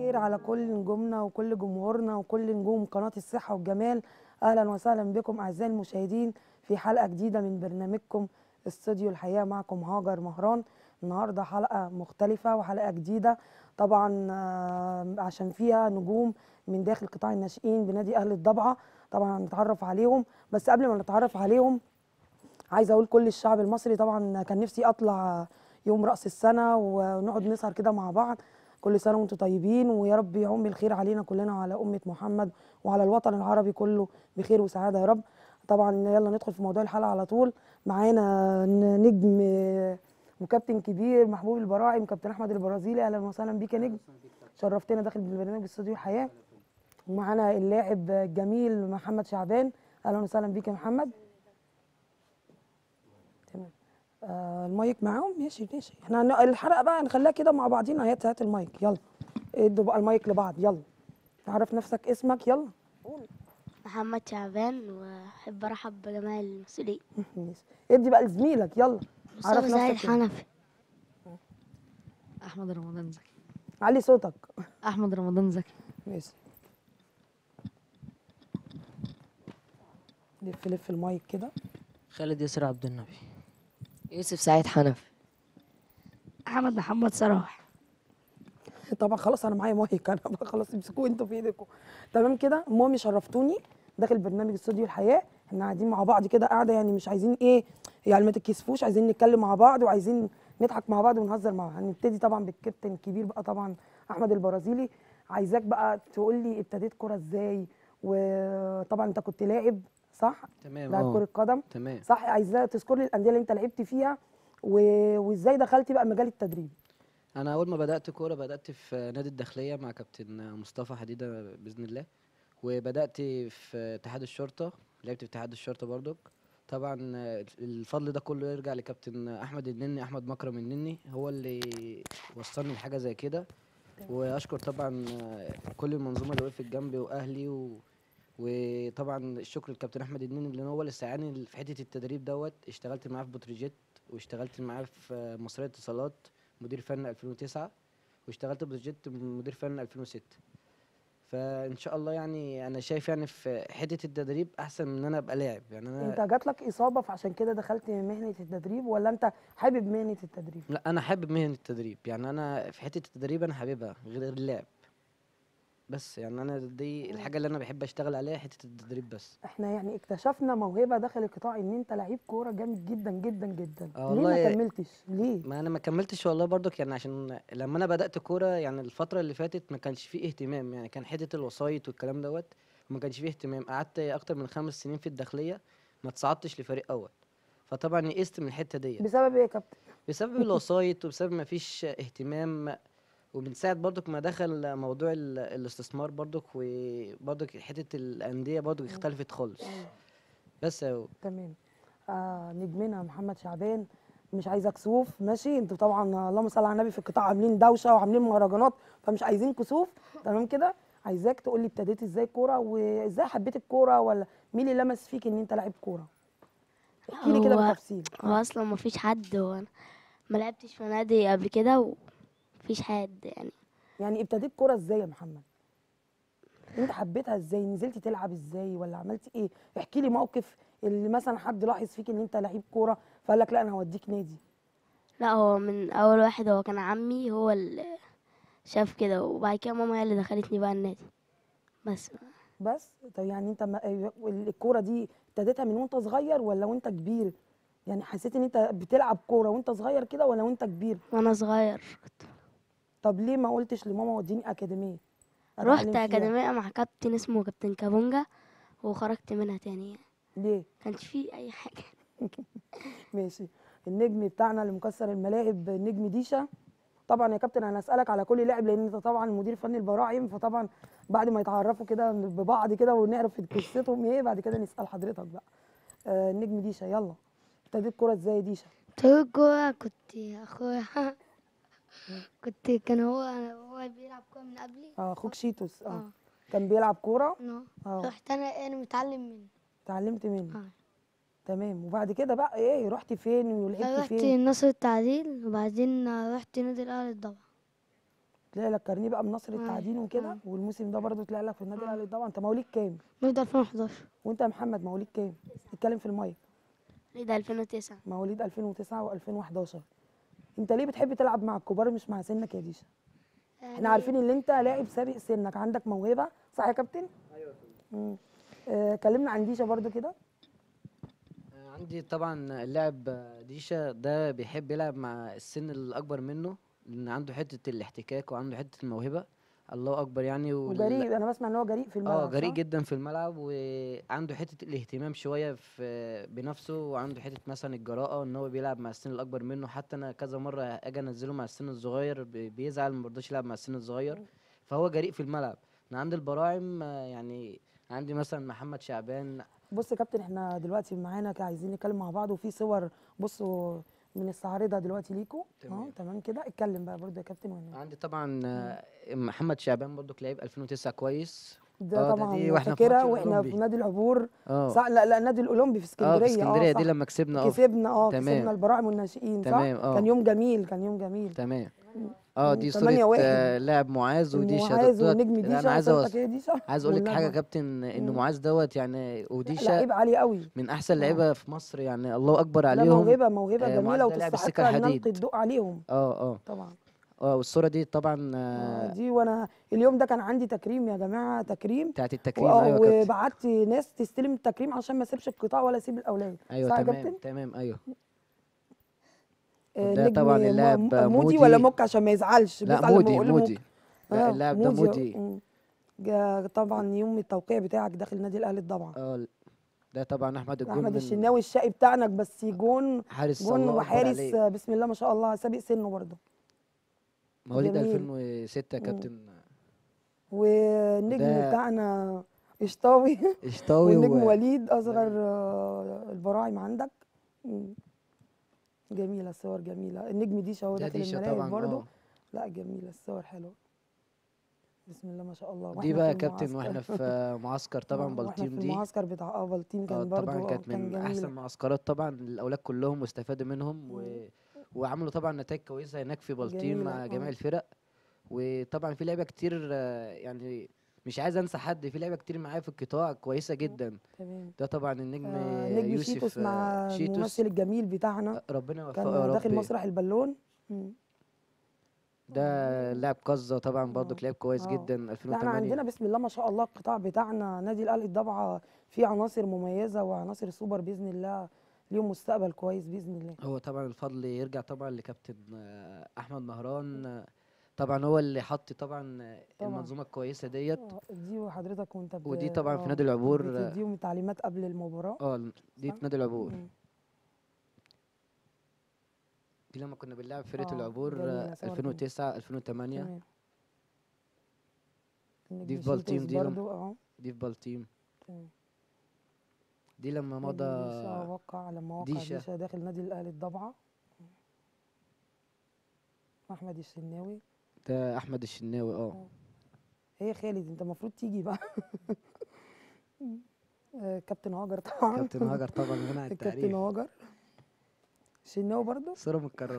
الخير على كل نجومنا وكل جمهورنا وكل نجوم قناة الصحة والجمال أهلا وسهلا بكم أعزائي المشاهدين في حلقة جديدة من برنامجكم استوديو الحياة معكم هاجر مهران النهاردة حلقة مختلفة وحلقة جديدة طبعا آه، عشان فيها نجوم من داخل قطاع الناشئين بنادي أهل الضبعة طبعا هنتعرف عليهم بس قبل ما نتعرف عليهم عايزه اقول كل الشعب المصري طبعا كان نفسي اطلع يوم راس السنه ونقعد نسهر كده مع بعض كل سنه وانتم طيبين ويا رب يعم بالخير علينا كلنا وعلى امه محمد وعلى الوطن العربي كله بخير وسعاده يا رب طبعا يلا ندخل في موضوع الحلقه على طول معانا ن- نجم وكابتن كبير محبوب البراعم كابتن احمد البرازيلي اهلا وسهلا بيك يا نجم شرفتنا داخل برنامج استوديو الحياه ومعانا اللاعب الجميل محمد شعبان اهلا وسهلا بيك يا محمد تمام آه المايك معاهم ماشي ماشي احنا هن- الحلقه بقى نخليها كده مع بعضينا هات هات المايك يلا ادوا بقى المايك لبعض يلا تعرف نفسك اسمك يلا قول محمد شعبان واحب ارحب بجميع المسؤولين ماشي ادي بقى لزميلك يلا عرف مصطفى زاهد نفسك كده. حنفي احمد رمضان زكي علي صوتك احمد رمضان زكي ماشي لف لف المايك كده خالد ياسر عبد النبي يوسف سعيد حنفي احمد محمد صلاح طبعا خلاص انا معايا مايك انا بقى خلاص امسكوه انتوا في ايديكم تمام كده المهم شرفتوني داخل برنامج استوديو الحياه احنا قاعدين مع بعض كده قاعده يعني مش عايزين ايه يعني ما تتكسفوش عايزين نتكلم مع بعض وعايزين نضحك مع بعض ونهزر مع بعض هنبتدي طبعا بالكابتن الكبير بقى طبعا احمد البرازيلي عايزاك بقى تقول لي ابتديت كوره ازاي وطبعا انت كنت لاعب صح تمام لاعب اه كره قدم تمام صح عايزاه تذكر لي الانديه اللي انت لعبت فيها و... وازاي دخلت بقى مجال التدريب انا اول ما بدات كوره بدات في نادي الداخليه مع كابتن مصطفى حديده باذن الله وبدات في اتحاد الشرطه لعبت في اتحاد الشرطه برضك طبعا الفضل ده كله يرجع لكابتن احمد النني احمد مكرم النني هو اللي وصلني لحاجه زي كده واشكر طبعا كل المنظومه اللي وقفت جنبي واهلي و... وطبعا الشكر للكابتن احمد النني لان هو اللي ساعدني في حته التدريب دوت اشتغلت معاه في بتروجيت واشتغلت معاه في مصرية اتصالات مدير فني 2009 واشتغلت بروجيت مدير فني 2006 فان شاء الله يعني انا شايف يعني في حته التدريب احسن من ان انا ابقى لاعب يعني انا انت جات لك اصابه فعشان كده دخلت مهنه التدريب ولا انت حابب مهنه التدريب لا انا حابب مهنه التدريب يعني انا في حته التدريب انا حاببها غير اللعب بس يعني انا دي الحاجه اللي انا بحب اشتغل عليها حته التدريب بس احنا يعني اكتشفنا موهبه داخل القطاع ان انت لعيب كوره جامد جدا جدا جدا اه ليه ما والله- كملتش ليه ما انا ما كملتش والله برضك يعني عشان لما انا بدات كوره يعني الفتره اللي فاتت ما كانش فيه اهتمام يعني كان حته الوسايط والكلام دوت ما كانش فيه اهتمام قعدت اكتر من خمس سنين في الداخليه ما تصعدتش لفريق اول فطبعا يئست من الحته ديت بسبب ايه يا كابتن بسبب الوسايط وبسبب ما فيش اهتمام ومن ساعه برضك ما دخل موضوع ال- الاستثمار برضك وبرضك حته الانديه برضك اختلفت خالص بس اهو تمام آه نجمنا محمد شعبان مش عايزه كسوف ماشي انتوا طبعا اللهم صل على النبي في القطاع عاملين دوشه وعاملين مهرجانات فمش عايزين كسوف تمام كده عايزاك تقول لي ابتديت ازاي كوره وازاي حبيت الكوره ولا مين اللي لمس فيك ان انت لعيب كوره احكي لي كده هو- بالتفصيل هو اصلا ما فيش حد هو أنا ما لعبتش في نادي قبل كده ومفيش حد يعني يعني ابتديت كوره ازاي يا محمد انت حبيتها ازاي نزلت تلعب ازاي ولا عملت ايه احكي لي موقف اللي مثلا حد لاحظ فيك ان انت لعيب كوره فقال لك لا انا هوديك نادي لا هو من اول واحد هو كان عمي هو اللي شاف كده وبعد كده ماما هي اللي دخلتني بقى النادي بس بس طب يعني انت ما الكوره دي ابتديتها من وانت صغير ولا وانت كبير يعني حسيت ان انت بتلعب كوره وانت صغير كده ولا وانت كبير وانا صغير كنت طب ليه ما قلتش لماما وديني اكاديميه أتعلم رحت فيها؟ اكاديميه مع كابتن اسمه كابتن كابونجا وخرجت منها تاني يعني ليه كانش فيه اي حاجه ماشي النجم بتاعنا اللي مكسر الملاعب النجم ديشا طبعا يا كابتن انا اسالك على كل لاعب لان انت طبعا المدير الفني البراعم فطبعا بعد ما يتعرفوا كده ببعض كده ونعرف قصتهم ايه بعد كده نسال حضرتك بقى آه النجم ديشا يلا ابتديت كوره ازاي يا ديشا ابتديت كورة كنت أخويا كنت كان هو هو بيلعب كورة من قبلي اه اخوك شيتوس اه اه كان بيلعب كوره اه اه رحت أنا أنا متعلم منه اتعلمت منه اه تمام وبعد كده بقى ايه رحت فين ولعبت رحت فين نصر التعديل وبعدين رحت نادي الأهلي الضبع طلع لك كارنيه بقى بنصر آه. التعدين وكده آه. والموسم ده برضو طلع لك في النادي آه. الاهلي طبعا انت مواليد كام مواليد 2011 وانت يا محمد مواليد كام اتكلم في المايك ده 2009 مواليد 2009 و2011 انت ليه بتحب تلعب مع الكبار مش مع سنك يا ديشا احنا عارفين ان انت لاعب سابق سنك عندك موهبه صح يا كابتن ايوه آه كلمنا عن ديشا برضو كده آه، عندي طبعا اللاعب آه، ديشا ده بيحب يلعب مع السن الأكبر منه لأن عنده حتة الاحتكاك وعنده حتة الموهبة الله أكبر يعني وال- وجريء انا بسمع ان هو جريء في الملعب اه جريء صح؟ جدا في الملعب وعنده حته الاهتمام شويه في بنفسه وعنده حته مثلا الجراءه ان هو بيلعب مع السن الاكبر منه حتى انا كذا مره اجي انزله مع السن الصغير بي- بيزعل ما برضاش يلعب مع السن الصغير فهو جريء في الملعب انا عندي البراعم آه، يعني عندي مثلا محمد شعبان بص يا كابتن احنا دلوقتي معانا كده عايزين نتكلم مع بعض وفي صور بصوا من الصعارضه دلوقتي ليكوا اه تمام. تمام كده اتكلم بقى برضو يا كابتن وانا عندي طبعا آه، محمد شعبان برضو لعيب 2009 كويس ده آه، ده طبعا دي واحنا في فاكرها ماتش واحنا الأولمبي. في نادي العبور اه صح لا لا النادي الاولمبي في اسكندريه اه في اسكندريه دي صح. لما كسبنا اه كسبنا اه تمام. كسبنا البراعم والناشئين صح تمام، اه. كان يوم جميل كان يوم جميل تمام اه دي تمانية صوره واحد. آه، لاعب معاذ وديشا معاذ دوت- ونجم لا، انا ديشا عايز وصورتك أوص- ايه ديشا عايز اقول لك حاجه يا واللجنة. كابتن ان مم. معاذ دوت يعني وديشا لعيب عالي قوي من احسن آه. لعيبه في مصر يعني الله اكبر لا عليهم موهبه موهبه آه، معاذ جميله ده لاعب وتستحق السكة ان نلقي الحديد. الضوء عليهم اه اه طبعا اه والصوره دي طبعا آه، آه دي وانا اليوم ده كان عندي تكريم يا جماعه تكريم بتاعت التكريم وآه، ايوه يا كابتن وبعت ناس تستلم التكريم عشان ما اسيبش القطاع ولا اسيب الاولاد ايوه صح يا تمام كابتن تمام ايوه آه، ده نجم طبعا م- اللاعب م- مودي. مودي ولا موك عشان ما يزعلش لا بيزعل لما مودي بقول له مودي موك. لا آه، اللاعب ده مودي مم. جا- طبعا يوم التوقيع بتاعك داخل النادي الاهلي طبعا اه ده طبعا احمد الجون احمد من الشناوي الشقي بتاعنا بس جون حارس جون الله اكبر وحارس عليه آه، بسم الله ما شاء الله سابق سنه برضه مواليد جميل. 2006 يا مم. كابتن والنجم ده- بتاعنا قشطاوي اشطاوي والنجم و... وليد اصغر آه، البراعم عندك مم. جميله الصور جميله النجم دي شهو ده داخل ديشا الملاعب طبعا برضه اه لا جميله الصور حلوه بسم الله ما شاء الله دي واحنا بقى يا في كابتن المعسكر. واحنا في معسكر طبعا آه، واحنا بلطيم في دي المعسكر بتاع اه بلطيم اه كان برضه طبعا آه، كانت كان من احسن جميل المعسكرات طبعا الاولاد كلهم واستفادوا منهم و... مم. وعملوا طبعا نتائج كويسه هناك في بلطيم جميلة، مع جميع آه. الفرق وطبعا في لعيبه كتير آه، يعني مش عايز انسى حد في لعيبه كتير معايا في القطاع كويسه جدا تمام ده طبعا النجم آه نجم يوسف شيتوس آه، مع شيتوس الممثل الجميل بتاعنا آه، ربنا يوفقه كان يا داخل رب مسرح البالون مم. ده لاعب قزه طبعا برضو آه، لاعب كويس آه. جدا لا احنا 2008 عندنا بسم الله ما شاء الله القطاع بتاعنا نادي الاهلي الضبعه فيه عناصر مميزه وعناصر سوبر باذن الله ليهم مستقبل كويس باذن الله هو طبعا الفضل يرجع طبعا لكابتن آه، احمد مهران آه، طبعا هو اللي حط طبعا آه، طبعا. المنظومه الكويسه ديت آه، دي وحضرتك وانت ب- ودي طبعا في آه، نادي العبور آه، بتديهم التعليمات قبل المباراه اه دي صح؟ في نادي العبور مم. دي لما كنا بنلعب فرقه آه، العبور جميلة، آه، صور جميلة. 2009 2008 تمام دي النجم في بلطيم شيتوس دي لما- برضو اه دي في بلطيم تمام دي لما نجم مضى ديشا وقع لما وقع ديشا. ديشا, داخل نادي الاهلي الضبعه احمد الشناوي ده احمد الشناوي اه هي خالد انت المفروض تيجي بقى آه، كابتن هاجر طبعا كابتن هاجر طبعا هنا على الكابتن التعريف هاجر شناوي برضو صوره متكرره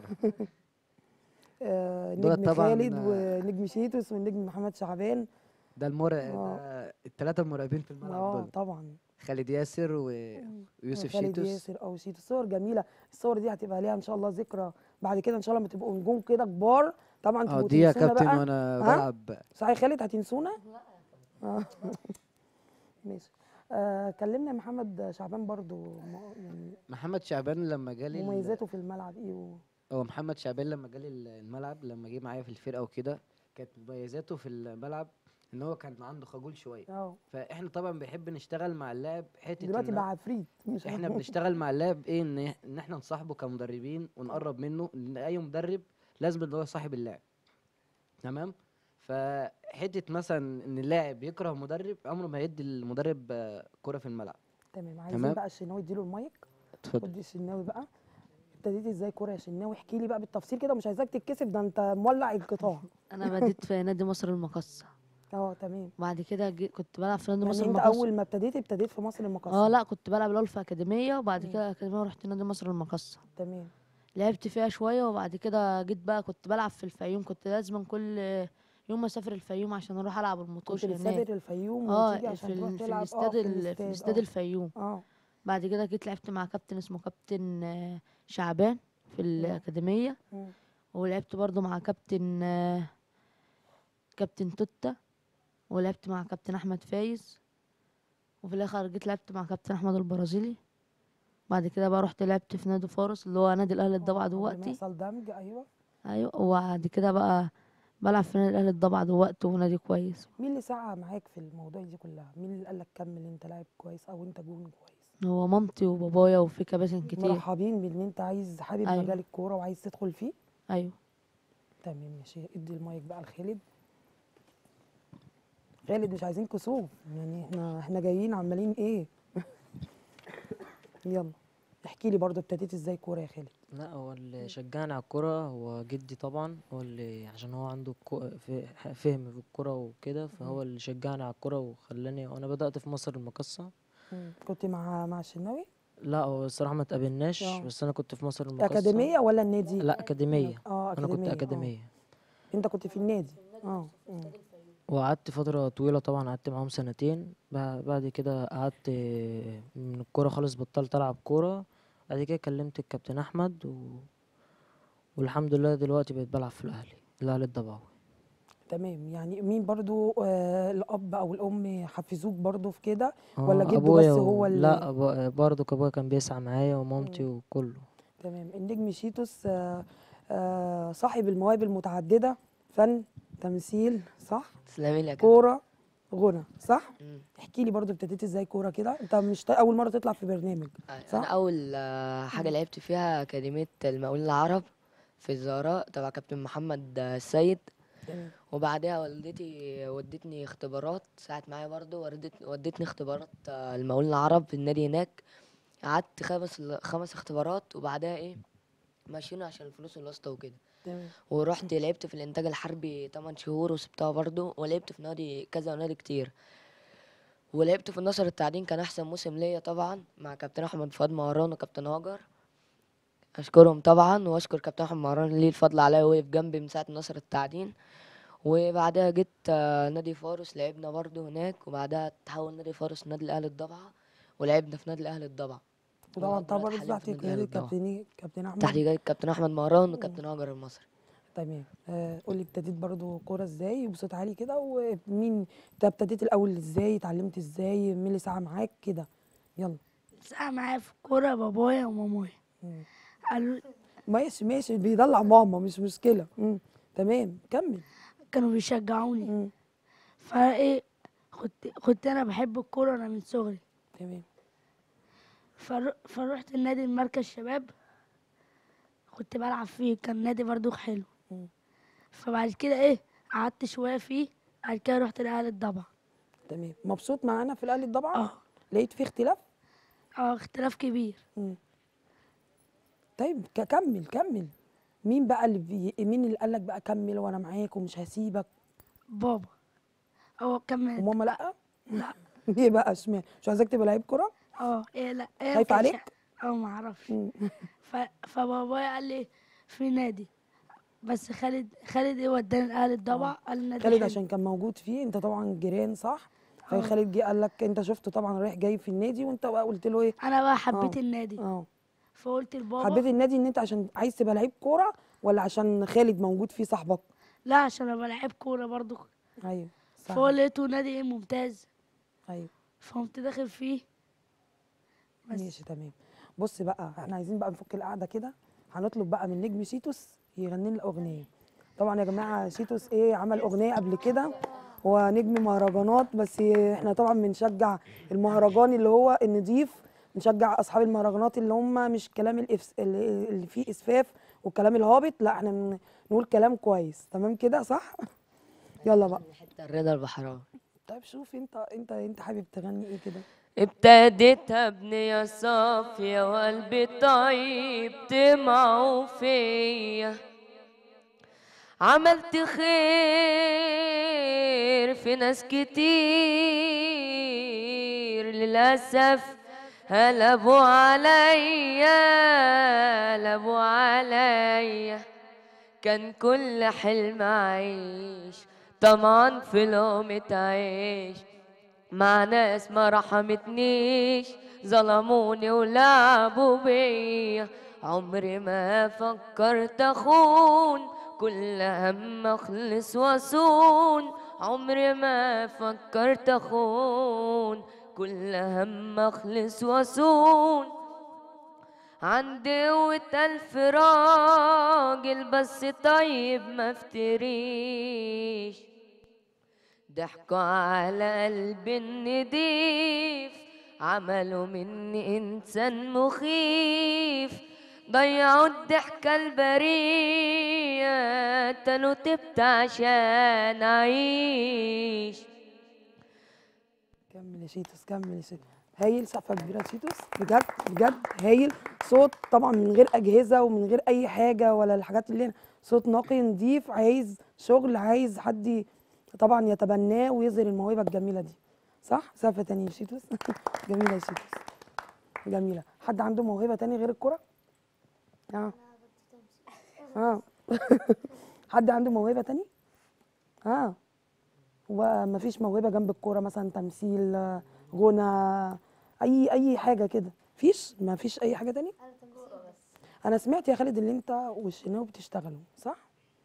آه دولت نجم طبعاً، خالد آه، ونجم شيتوس والنجم محمد شعبان ده المرعب آه. ده الثلاثه المرعبين في الملعب اه دول طبعا خالد ياسر و... ويوسف خالد شيتوس ياسر او شيتوس صور جميله الصور دي هتبقى ليها ان شاء الله ذكرى بعد كده ان شاء الله لما تبقوا نجوم كده كبار طبعا اه تبقوا دي يا تنسونا كابتن بقى وانا ها؟ بلعب صحيح يا خالد هتنسونا؟ لا ماشي آه كلمنا يا محمد شعبان برضو م- يعني محمد شعبان لما جالي ال- مميزاته في الملعب ايه و... هو محمد شعبان لما جالي ال- الملعب لما جه معايا في الفرقه وكده كانت مميزاته في الملعب ان هو كان عنده خجول شويه اه فاحنا طبعا بنحب نشتغل مع اللاعب حته دلوقتي إن بقى عفريت مش احنا بنشتغل مع اللاعب ايه ان ان احنا نصاحبه كمدربين ونقرب منه لان اي مدرب لازم ان هو يصاحب اللاعب تمام فحته مثلا ان اللاعب يكره مدرب عمره ما هيدي المدرب آه، كرة في الملعب تمام عايزين تمام. بقى الشناوي اديله المايك اتفضل خد الشناوي بقى ابتديت ازاي كوره يا شناوي احكي لي بقى بالتفصيل كده مش عايزاك تتكسف ده انت مولع القطاع انا بديت في نادي مصر المقصة اه تمام وبعد كده جي- كنت بلعب في نادي يعني مصر انت المقصة اول ما ابتديت ابتديت في مصر المقاصه اه لا كنت بلعب الاول في اكاديميه وبعد مم. كده اكاديميه ورحت نادي مصر المقصة تمام لعبت فيها شويه وبعد كده جيت بقى كنت بلعب في الفيوم كنت لازم كل يوم ما اسافر الفيوم عشان اروح العب كنت المطوشه هناك بتسافر الفيوم اه وتيجي عشان في, تروح ال- في تلعب اه الاستاد في ال- في الاستاد اه الفيوم اه بعد كده جيت لعبت مع كابتن اسمه كابتن آه، شعبان في الأكاديمية مم. ولعبت برضو مع كابتن آه، كابتن توتا ولعبت مع كابتن أحمد فايز وفي الآخر جيت لعبت مع كابتن أحمد البرازيلي بعد كده بقى رحت لعبت في نادي فارس اللي هو نادي الأهلي الضبع قبل ما دلوقتي يحصل دمج ايوه أيوة وبعد كده بقى بلعب في نادي الأهلي الضبع دلوقتي ونادي كويس مين اللي سعى معاك في الموضوع دي كلها مين اللي قال لك كمل انت لاعب كويس او انت جون كويس هو مامتي وبابايا وفي كباتن كتير مرحبين بان انت عايز حابب أيوة. مجال الكوره وعايز تدخل فيه أيوة تمام ماشي ادي المايك بقى لخالد خالد مش عايزين كسوف يعني احنا احنا جايين عمالين ايه يلا احكي لي برضو ابتديت ازاي كوره يا خالد لا هو اللي شجعني على الكرة هو جدي طبعا هو اللي عشان هو عنده الكو- ف- فهم في الكرة وكده فهو اللي شجعني على الكرة وخلاني وانا بدأت في مصر المقاصة كنت مع مع الشناوي لا هو الصراحة ما تقابلناش آه. بس انا كنت في مصر المقاصة اكاديميه ولا النادي لا أكاديمية اه انا كنت آه. أكاديمية انت كنت في النادي اه مم. وقعدت فترة طويلة طبعا قعدت معاهم سنتين بع- بعد كده قعدت من الكورة خالص بطلت ألعب كورة بعد كده كلمت الكابتن أحمد و... والحمد لله دلوقتي بقيت بلعب في الأهلي الأهلي الضباوي تمام يعني مين برضو آه الاب او الام حفزوك برضو في كده آه، ولا جده أبويا بس و- هو اللي لا أبو- برضه أبويا كان بيسعى معايا ومامتي وكله تمام النجم شيتوس آه آه صاحب المواهب المتعدده فن تمثيل صح تسلمي لي يا كابتن كوره غنى صح مم. احكي لي برضو ابتديت ازاي كوره كده انت مش ت- اول مره تطلع في برنامج انا صح اول آه، حاجه لعبت فيها اكاديميه المقاولين العرب في الزهراء تبع كابتن محمد آه، السيد تمام وبعدها والدتي ودتني اختبارات ساعت معايا برضو وردت ودتني اختبارات آه، المقاولين العرب في النادي هناك قعدت خمس خمس اختبارات وبعدها ايه ماشيين عشان الفلوس الواسطه وكده تمام ورحت لعبت في الانتاج الحربي 8 شهور وسبتها برضو ولعبت في نادي كذا نادي كتير ولعبت في النصر التعدين كان احسن موسم ليا طبعا مع كابتن احمد فؤاد مهران وكابتن هاجر اشكرهم طبعا واشكر كابتن احمد مهران ليه الفضل عليا وقف جنبي من ساعه النصر التعدين وبعدها جيت آه، نادي فارس لعبنا برضو هناك وبعدها تحول نادي فارس نادي الاهلي الضبعه ولعبنا في نادي الاهلي الضبعه وطبعا ولغاية طبعا دلوقتي حاليا تحت في نادي الأهلي قياده الضبعة. كابتن كابتن احمد تحت قيادة كابتن احمد مهران وكابتن هاجر المصري تمام آه قولي ابتديت برضو كوره ازاي بصوت عالي كده ومين انت ابتديت الاول ازاي اتعلمت ازاي مين اللي سعى معاك كده يلا ساعة معايا في الكورة بابايا ومامايا مم. قالوا ماشي ماشي بيدلع ماما مش مشكله مم. تمام كمل كانوا بيشجعوني مم. فايه كنت كنت انا بحب الكورة انا من صغري تمام فر... فروحت النادي المركز شباب كنت بلعب فيه كان نادي برضو حلو مم. فبعد كده ايه قعدت شوية فيه بعد كده رحت الاهلي الضبع تمام مبسوط معانا في الاهلي الضبعه اه لقيت فيه اختلاف اه اختلاف كبير مم. طيب ك- كمل كمل مين بقى اللي بي... مين اللي قال لك بقى كمل وانا معاك ومش هسيبك بابا هو كان وماما لا لا ليه بقى اشمعنى مش عايزاك تبقى لعيب كوره اه ايه لا ايه خايف ما كانش- عليك؟ اه ما اعرفش مم. ف... فبابايا قال لي في نادي بس خالد خالد ايه وداني الاهلي الضبع قال النادي خالد حلو. عشان كان موجود فيه انت طبعا جيران صح آه. فخالد جه قال لك انت شفته طبعا رايح جاي في النادي وانت بقى قلت له ايه انا بقى حبيت آه. النادي اه فقلت لبابا حبيت النادي ان انت عشان عايز تبقى لعيب كوره ولا عشان خالد موجود فيه صاحبك لا عشان ابقى لعيب كوره برضو ايوه صح فهو لقيته نادي ايه ممتاز ايوه فقمت داخل فيه بس ماشي تمام بص بقى احنا عايزين بقى نفك القعده كده هنطلب بقى من نجم شيتوس يغني لنا اغنيه طبعا يا جماعه شيتوس ايه عمل اغنيه قبل كده هو نجم مهرجانات بس احنا طبعا بنشجع المهرجان اللي هو النضيف نشجع اصحاب المهرجانات اللي هم مش كلام الإفس اللي اللي فيه اسفاف والكلام الهابط لا احنا بن- نقول كلام كويس تمام كده صح يلا بقى حتى الرضا البحراوي طيب شوف انت انت انت حابب تغني ايه كده ابتديتها بنية صافية وقلبي طيب طمعوا فيا عملت خير في ناس كتير للأسف قلبوا عليا قلبوا عليا كان كل حلم أعيش طمعان في لقمة عيش مع ناس ما رحمتنيش ظلموني ولعبوا بيا عمري ما فكرت اخون كل هم اخلص واصون عمري ما فكرت اخون كل هم اخلص واصون عندي قوة ألف راجل بس طيب ما افتريش ضحكوا على قلبي النضيف عملوا مني إنسان مخيف ضيعوا الضحكة البريئة تنو تبت عشان أعيش كمل يا شيتوس كمل يا شيتوس هايل سقفه كبيره يا شيتوس بجد بجد هايل صوت طبعا من غير اجهزه ومن غير اي حاجه ولا الحاجات اللي هنا صوت نقي نضيف عايز شغل عايز حد ي- طبعا يتبناه ويظهر الموهبه الجميله دي صح سقفه تانية يا شيتوس جميله يا شيتوس جميله حد عنده موهبه تاني غير الكره اه اه حد عنده موهبه تاني اه ومفيش موهبه جنب الكوره مثلا تمثيل آه، غنى اي اي حاجه كده فيش ما فيش اي حاجه تانية انا سمعت يا خالد اللي انت والشناوي بتشتغلوا صح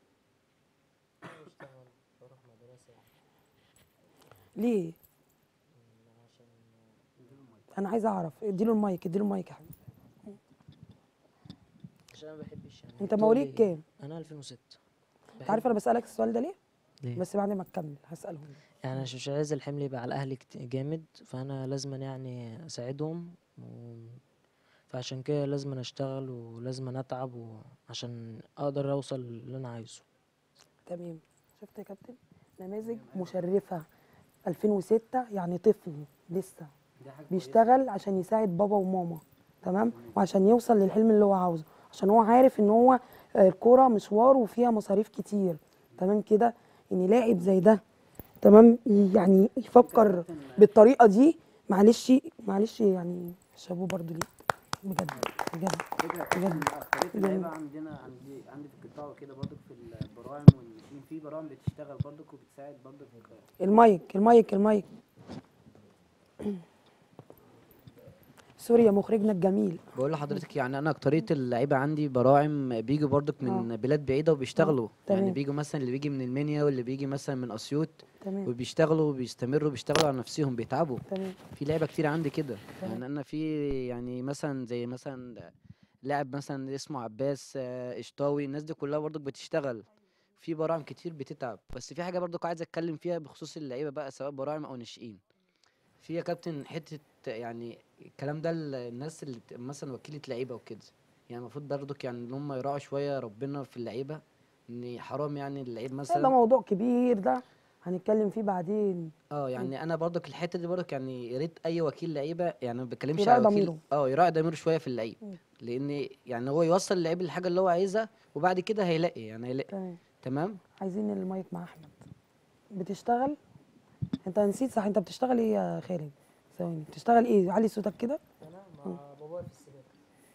ليه انا عايزه اعرف اديله المايك اديله المايك يا حبيبي عشان انا ما بحبش يعني انت تقول مواليد لي- كام انا 2006 انت عارف انا بسالك السؤال ده ليه ليه؟ بس بعد ما تكمل هساله يعني عشان مش عايز الحمل يبقى على اهلي كت- جامد فانا لازم يعني اساعدهم و... فعشان كده لازم اشتغل ولازم اتعب وعشان اقدر اوصل اللي انا عايزه تمام شفت يا كابتن نماذج مشرفه 2006 يعني طفل لسه بيشتغل عشان يساعد بابا وماما تمام وعشان يوصل للحلم اللي هو عاوزه عشان هو عارف ان هو آه، الكوره مشوار وفيها مصاريف كتير تمام كده ان لاعب زي ده تمام يعني يفكر بالطريقه دي معلش معلش يعني شابوه برضو ليك بجد بجد فكرة بجد ان اكترية جميل. اللعيبة عندنا عندي عندي في القطاع وكده برضك في البراعم والناشئين في براعم بتشتغل برضك وبتساعد برضك المايك المايك المايك سوري يا مخرجنا الجميل بقول لحضرتك يعني انا اكتريه اللعيبه عندي براعم بيجوا برضك من بلاد بعيده وبيشتغلوا يعني تمام. بيجوا مثلا اللي بيجي من المنيا واللي بيجي مثلا من اسيوط تمام وبيشتغلوا وبيستمروا بيشتغلوا على نفسهم بيتعبوا تمام في لعيبه كتير عندي كده تمام. يعني انا في يعني مثلا زي مثلا لاعب مثلا اسمه عباس آه، قشطاوي الناس دي كلها برضك بتشتغل في براعم كتير بتتعب بس في حاجه برضك عايز اتكلم فيها بخصوص اللعيبه بقى سواء براعم او ناشئين في يا كابتن حته يعني الكلام ده ال- الناس اللي بت- مثلا وكيله لعيبه وكده يعني المفروض برضك يعني ان هم يراعوا شويه ربنا في اللعيبه ان حرام يعني اللعيب ده مثلا موضوع كبير ده هنتكلم فيه بعدين اه يعني انا برضك الحته دي برضك يعني يا ريت اي وكيل لعيبه يعني ما بتكلمش يراعي على وكيل ضميره. اه يراعي ضميره شويه في اللعيب مم. لان يعني هو يوصل اللعيب للحاجه اللي هو عايزها وبعد كده هيلاقي يعني هيلاقي تمام تمام عايزين المايك مع احمد بتشتغل انت نسيت صح انت بتشتغل ايه يا خالد ثواني بتشتغل ايه علي صوتك كده انا مع بابايا في السباق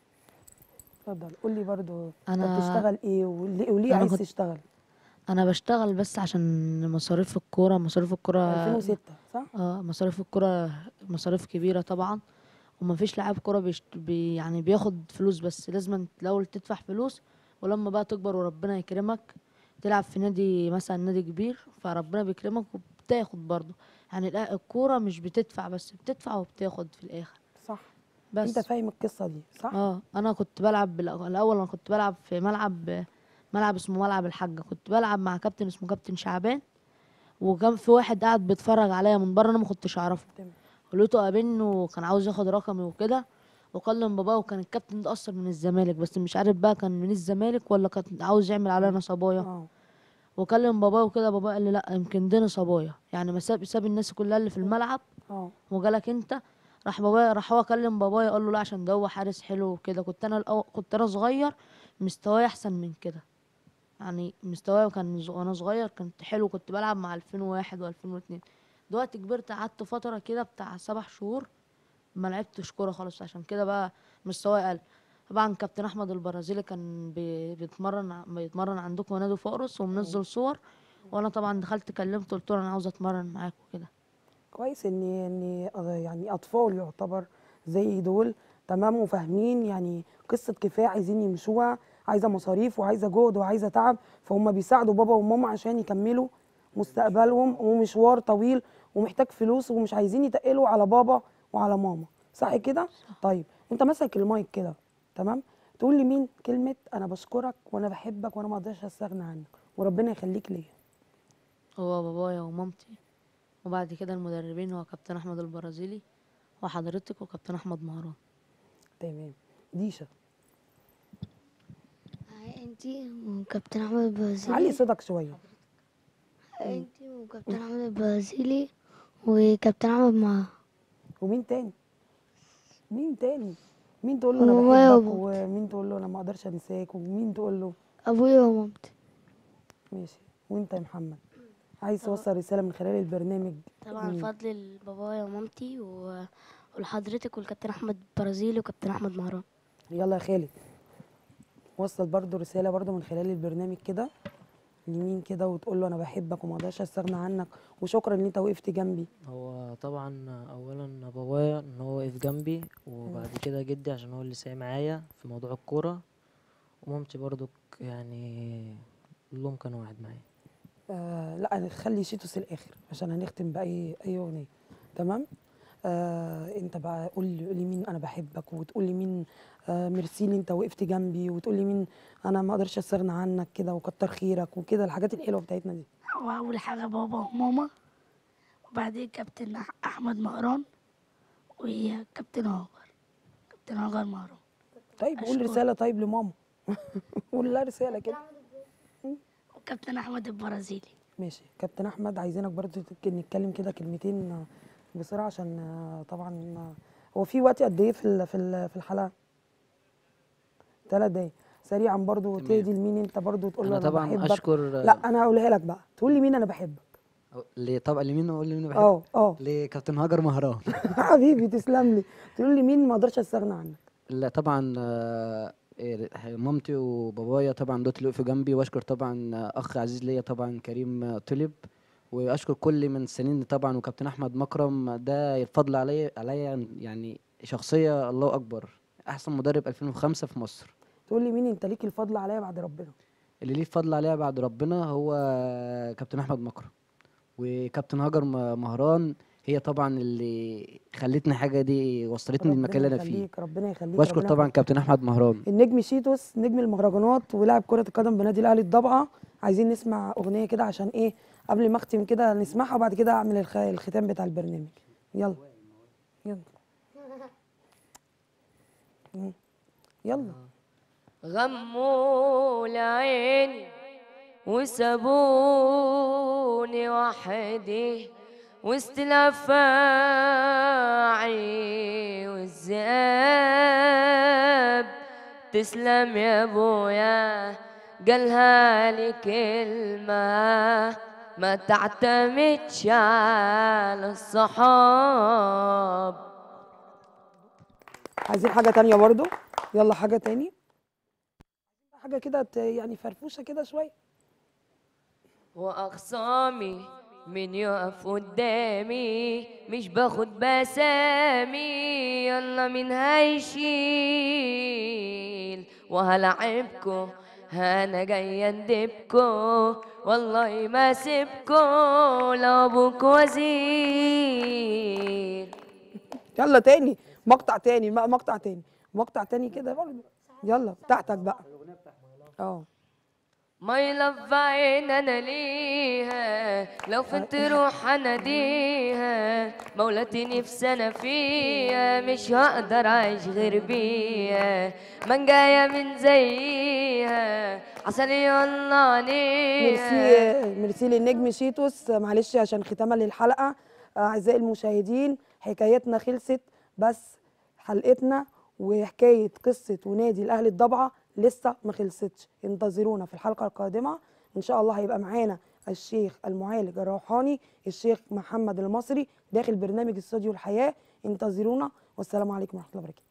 اتفضل قول لي برضو انت أنا- بتشتغل ايه وليه, وليه أنا عايز كنت- تشتغل انا بشتغل بس عشان مصاريف الكوره مصاريف الكوره 2006 صح اه مصاريف الكوره مصاريف كبيره طبعا ومفيش لاعب كوره بيشت... بي يعني بياخد فلوس بس لازم الاول تدفع فلوس ولما بقى تكبر وربنا يكرمك تلعب في نادي مثلا نادي كبير فربنا بيكرمك وبتاخد برضه يعني لا الكوره مش بتدفع بس بتدفع وبتاخد في الاخر صح بس انت فاهم القصه دي صح اه انا كنت بلعب بالأ- الاول انا كنت بلعب في ملعب ملعب اسمه ملعب الحاجه كنت بلعب مع كابتن اسمه كابتن شعبان وكان في واحد قاعد بيتفرج عليا من بره انا ما كنتش اعرفه تمام. لقيته قابلني وكان عاوز ياخد رقمي وكده وكلم باباه وكان الكابتن ده اصلا من الزمالك بس مش عارف بقى كان من الزمالك ولا كان عاوز يعمل علينا صبايا اه وكلم باباه وكده بابا قال لي لا يمكن دي صبايا يعني ما ساب ساب الناس كلها اللي في الملعب اه وجالك انت راح بابايا راح هو كلم بابايا قال له لا عشان ده هو حارس حلو وكده كنت انا الأول كنت انا صغير مستواي احسن من كده يعني مستواي كان ز- وانا صغير كنت حلو كنت بلعب مع 2001 و2002 دلوقتي كبرت قعدت فتره كده بتاع سبع شهور ما لعبتش كوره خالص عشان كده بقى مستواي قل طبعا كابتن احمد البرازيلي كان بي- بيتمرن ع- بيتمرن عندكم نادي فارس ومنزل صور وانا طبعا دخلت كلمته قلت له انا عاوزه اتمرن معاك وكده كويس ان ان آه، يعني اطفال يعتبر زي دول تمام وفاهمين يعني قصه كفاح عايزين يمشوها عايزه مصاريف وعايزه جهد وعايزه تعب فهم بيساعدوا بابا وماما عشان يكملوا مستقبلهم ومشوار طويل ومحتاج فلوس ومش عايزين يتقلوا على بابا وعلى ماما صح كده طيب انت ماسك المايك كده تمام تقول لي مين كلمه انا بشكرك وانا بحبك وانا ما اقدرش استغنى عنك وربنا يخليك ليا هو بابايا ومامتي وبعد كده المدربين هو كابتن احمد البرازيلي وحضرتك وكابتن احمد مهران تمام ديشا انتي وكابتن احمد علي البرازيلي صوتك شويه انتي وكابتن احمد البرازيلي وكابتن احمد مع ومين تاني مين تاني مين تقول له انا وماما بحبك ومامتي. ومين تقول له انا ما اقدرش انساك ومين تقول له ابويا ومامتي ماشي وانت يا محمد عايز توصل رساله من خلال البرنامج طبعا مين؟ الفضل لبابايا ومامتي و- ولحضرتك والكابتن احمد برازيلي وكابتن احمد مهران يلا يا خالد وصل برضو رساله برضو من خلال البرنامج كده لمين كده وتقول له انا بحبك وما اقدرش استغنى عنك وشكرا ان انت وقفت جنبي هو طبعا اولا بابايا ان هو وقف جنبي وبعد كده جدي عشان هو اللي ساعي معايا في موضوع الكوره ومامتي برضو يعني كلهم كانوا واحد معايا آه لا نخلي شيتوس الاخر عشان هنختم باي اي اغنيه تمام آه انت بقى قول لي قول لي مين انا بحبك وتقول لي مين آه ميرسي لي انت وقفت جنبي وتقول لي مين انا ما اقدرش استغنى عنك كده وكتر خيرك وكده الحاجات الحلوه بتاعتنا دي هو أول حاجة بابا وماما وبعدين كابتن أح- أحمد مهران وكابتن هاجر كابتن هاجر مهران طيب قول أشكرك. رساله طيب لماما قول لها رساله كده وكابتن أحمد البرازيلي ماشي كابتن احمد عايزينك برضو تك- نتكلم كده كلمتين آه، بسرعه عشان آه، طبعا آه، هو في وقت قد ايه في ال- في ال- في الحلقه ثلاث دقايق سريعا برضو تمام. تهدي لمين انت برضو تقول له انا انا طبعا بحبك اشكر لا انا هقولها لك بقى تقول لي مين انا بحبك ل- طبعا لمين اقول لمين بحب اه اه لكابتن هاجر مهران حبيبي تسلم لي تقول لي مين ما اقدرش استغنى عنك لا طبعا آه، إيه، مامتي وبابايا طبعا دول اللي وقفوا جنبي واشكر طبعا آه، اخ عزيز ليا طبعا كريم آه، طلب واشكر كل من سنين طبعا وكابتن احمد مكرم ده الفضل عليا عليا يعني شخصيه الله اكبر احسن مدرب 2005 في مصر تقول لي مين انت ليك الفضل عليا بعد ربنا اللي ليه الفضل عليها بعد ربنا هو كابتن احمد مكرم وكابتن هاجر م- مهران هي طبعا اللي خلتني حاجه دي وصلتني للمكان اللي انا فيه يخليك ربنا يخليك واشكر ربنا طبعا يخليك. كابتن احمد مهران النجم شيتوس نجم المهرجانات ولاعب كرة القدم بنادي الأهلي الضبعة عايزين نسمع أغنية كده عشان إيه قبل ما أختم كده نسمعها وبعد كده أعمل الخ... الختام بتاع البرنامج يلا يلا مم. يلا غموا لعيني وسابوني وحدي وسط الافاعي والذئاب تسلم يا ابويا قالها لي كلمة ما تعتمدش على الصحاب عايزين حاجة تانية برضو يلا حاجة تاني حاجة كده ت- يعني فرفوشة كده شوية واخصامي من يقف قدامي مش باخد بسامي يلا مين هيشيل وهلعبكو انا جاي اندبكو والله ما سيبكو لو ابوك وزير يلا تاني مقطع تاني م- مقطع تاني مقطع تاني كده برضو يلا بتاعتك بقى اه ماي لاف عين انا ليها لو فت روح اناديها مولاتي نفسي انا فيها مش هقدر اعيش غير بيها من جايه من زيها عسل يلا عليها ميرسي ميرسي للنجم شيتوس معلش عشان ختاما للحلقه اعزائي المشاهدين حكايتنا خلصت بس حلقتنا وحكايه قصه ونادي الاهلي الضبعه لسه ما خلصتش انتظرونا في الحلقه القادمه ان شاء الله هيبقى معانا الشيخ المعالج الروحاني الشيخ محمد المصري داخل برنامج استوديو الحياه انتظرونا والسلام عليكم ورحمه الله وبركاته